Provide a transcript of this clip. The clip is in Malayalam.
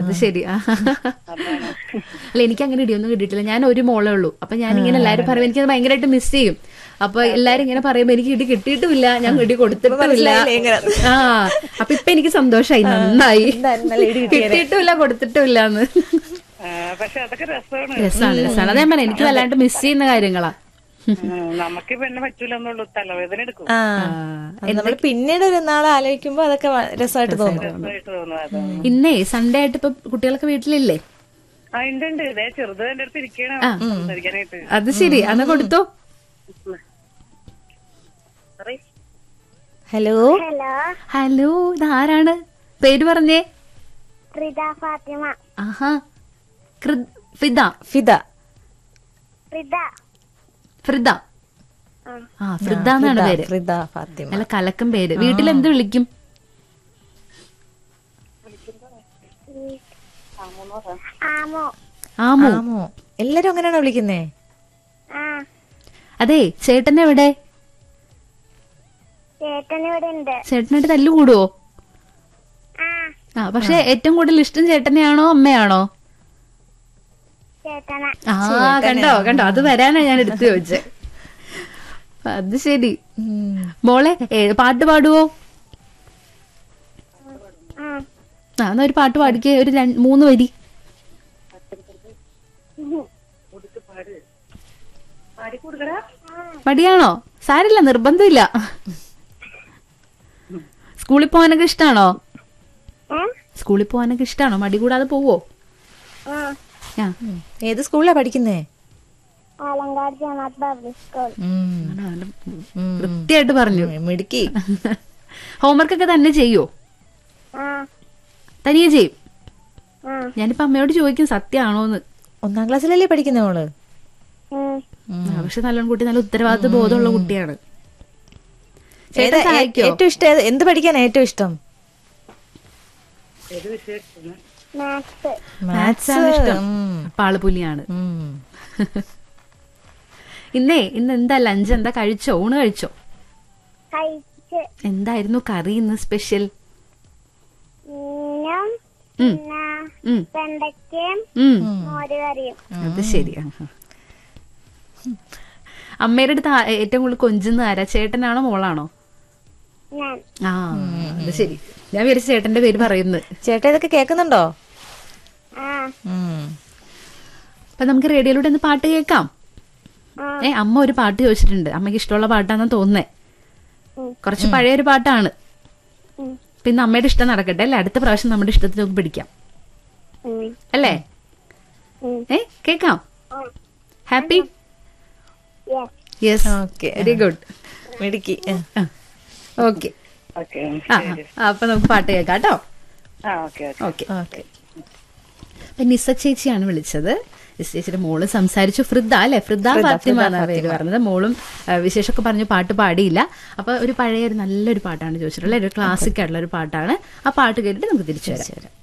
അത് ശരി ആ. അല്ല എനിക്ക് അങ്ങനെ ഇടിയൊന്നും കിട്ടിയിട്ടില്ല ഞാൻ ഒരു മോളേ ഉള്ളൂ അപ്പൊ ഞാൻ ഇങ്ങനെ എല്ലാരും പറയും എനിക്കത് ഭയങ്കരമായിട്ട് മിസ് ചെയ്യും അപ്പൊ എല്ലാരും ഇങ്ങനെ പറയുമ്പോ എനിക്ക് ഇടി കിട്ടിയിട്ടുമില്ല ഞാൻ ഇടി കൊടുത്തിട്ടുമില്ല മനസ്സിലായില്ലേ എങ്ങനെ? ആ അപ്പൊ ഇപ്പൊ എനിക്ക് സന്തോഷായി നന്നായി എന്തായാലും നല്ല ഇടി കിട്ടിയേനെ. കിട്ടിയിട്ടുമില്ല കൊടുത്തിട്ടുമില്ല എന്ന് ആ, പക്ഷെ അതൊക്കെ രസമാണ് രസമാണ് രസമാണ് അതേ പറഞ്ഞ എനിക്ക് വല്ലാണ്ട് മിസ് ചെയ്യുന്ന കാര്യങ്ങളാ നമുക്ക് പെണ്ണ് പറ്റൂലെന്നുള്ളൂ തലവേദന എടുക്കും ആ അത് നമ്മൾ പിന്നീട് ഒരു നാളെ ആലോചിക്കുമ്പോ അതൊക്കെ വ- രസമായിട്ട് തോന്നും രസമായിട്ട് തോന്നുന്നു അതാണ് ഇന്നേ സൺഡേ ആയിട്ട് ഇപ്പൊ കുട്ടികളൊക്കെ വീട്ടിലില്ലേ ആ ഉണ്ട് ഉണ്ട് ഇതേ ചെറുത് എന്റെ അടുത്ത് ഇരിക്കണ സംസാരിക്കാനായിട്ട് അത് ശരി അന്ന് കൊടുത്തു പറയ്. ഹലോ ഹലോ ഹലോ ഇത് ആരാണ് പേര് പറഞ്ഞേ റിത ഫാത്തിമ ആഹാ കൃ- ഫിദ ഫിദ റിത ഫ്രിദ ആ ഫ്രിദ എന്നാണ് പേര് ഫിദ ഫാത്തിമ നല്ല കലക്കം പേര് വീട്ടിൽ എന്ത് വിളിക്കും ആമോ ആമോ ആമോ എല്ലാരും അങ്ങനെയാണോ വിളിക്കുന്നേ ആ അതെ ചേട്ടൻ എവിടെ ചേട്ടൻ ഇവിടെ ഉണ്ട് ചേട്ടനായിട്ട് തല്ലു കൂടുവോ ആ ആ പക്ഷെ ഏറ്റവും കൂടുതൽ ഇഷ്ടം ചേട്ടനെയാണോ അമ്മയാണോ ചേട്ടന ആ കണ്ടോ കണ്ടോ അത് വരാനാ ഞാൻ എടുത്തു ചോദിച്ചേ അത് ശരി ഉം. മോളെ ഏ, പാട്ട് പാടുവോ ആ ആ എന്നാ ഒരു പാട്ട് പാടിക്കേ ഒരു രണ്ട് മൂന്ന് വരി മടിയാണോ സാരില്ല നിർബന്ധമില്ല സ്കൂളിൽ പോകാനൊക്കെ ഇഷ്ടാണോ ഏ? സ്കൂളിൽ പോകാനൊക്കെ ഇഷ്ടാണോ മടി കൂടാതെ പോവോ ആ ആ ഉം. ഏത് സ്കൂളിലാ പഠിക്കുന്നേ ആലങ്കാട് ജമാത്ത് പബ്ലിക് സ്കൂൾ ഉം. ഉം. കൃത്യമായിട്ട് പറഞ്ഞു മിടുക്കി ഹോംവർക്ക് ഒക്കെ തന്നെ ചെയ്യോ ആ തനിയെ ചെയ്യും ആ ഞാനിപ്പോ അമ്മയോട് ചോദിക്കും സത്യമാണോന്ന് ഒന്നാം ക്ലാസ്സിലല്ലേ പഠിക്കുന്നേ മോള് ഉം. ആ, പക്ഷെ നല്ലോണം കുട്ടി നല്ല ഉത്തരവാദിത്വ ബോധമുള്ള കുട്ടിയാണ് ഏതാ ചേട്ടൻ ഏ- സഹായിക്കോ ഏറ്റവും ഇഷ്ടം ഏത്- എന്ത് പഠിക്കാൻ ഏറ്റവും ഇഷ്ടം ഏത് വിഷയം മാത്സ് മാത്സ് ആണ് ഇഷ്ടം അപ്പൊ ആള് പുലിയാണ് ഇന്നേ ഇന്ന് എന്താ ലഞ്ച് എന്താ കഴിച്ചോ ഊണ് കഴിച്ചോ കഴിച്ച് എന്തായിരുന്നു കറി ഇന്ന് സ്പെഷ്യൽ മീനും ഉം. പിന്നെ ഉം, വെണ്ടയ്ക്കയും ഉം. മോര് കറിയും അത് ശരി ആ, ആ. അമ്മയുടെ അടുത്ത് ആ- ഏറ്റവും കൂടുതൽ കൊഞ്ചുന്ന ആരാ ചേട്ടനാണോ മോളാണോ ഞാൻ ആ അത് ശരി ഞാൻ വിചാരിച്ച ചേട്ടന്റെ പേര് പറയുന്നത് ചേട്ടാ ഇതൊക്കെ കേക്കുന്നുണ്ടോ ആ ഉം. അപ്പൊ നമുക്ക് റേഡിയോയിലൂടെ ഒന്ന് പാട്ട് കേൾക്കാം ആ. ഏ അമ്മ ഒരു പാട്ട് ചോദിച്ചിട്ടുണ്ട് അമ്മയ്ക്ക് ഇഷ്ടമുള്ള പാട്ടാണെന്ന് തോന്നുന്നേ ഉം. കുറച്ച് പഴയ ഒരു പാട്ടാണ് ഉം. പിന്നെ അമ്മയുടെ ഇഷ്ടം നടക്കട്ടെ അല്ലേ അടുത്ത പ്രാവശ്യം നമ്മുടെ ഇഷ്ടത്തിന് നമുക്ക് പിടിക്കാം ഉം. അല്ലേ ഉം. ഏ കേക്കാം ആ. Happy Yes. Yes okay very good മിടുക്കി ആ. ഓക്കെ ഓക്കെ ആ ആ, അപ്പൊ നമുക്ക് പാട്ട് കേൾക്കാം കേട്ടോ ആ ഓക്കെ ഓക്കെ ഓക്കെ ഓക്കെ അപ്പൊ നിസ ചേച്ചിയാണ് വിളിച്ചത് നിസ ചേച്ചിയുടെ മോള് സംസാരിച്ചു ഫ്രിദ അല്ലെ ഫ്രിദ ഫാത്തിമ എന്നാ പേര് പറഞ്ഞത് മോളും ആ, വിശേഷമൊക്കെ പറഞ്ഞു പാട്ട് പാടിയില്ല അപ്പൊ ഒരു പഴയ ഒരു നല്ലൊരു പാട്ടാണ് ചോദിച്ചിട്ടുള്ളത് ഒരു ക്ലാസിക് ആയിട്ടുള്ള ഒരു പാട്ടാണ് ആ പാട്ട് കേട്ടിട്ട് നമുക്ക് തിരിച്ചു വരാം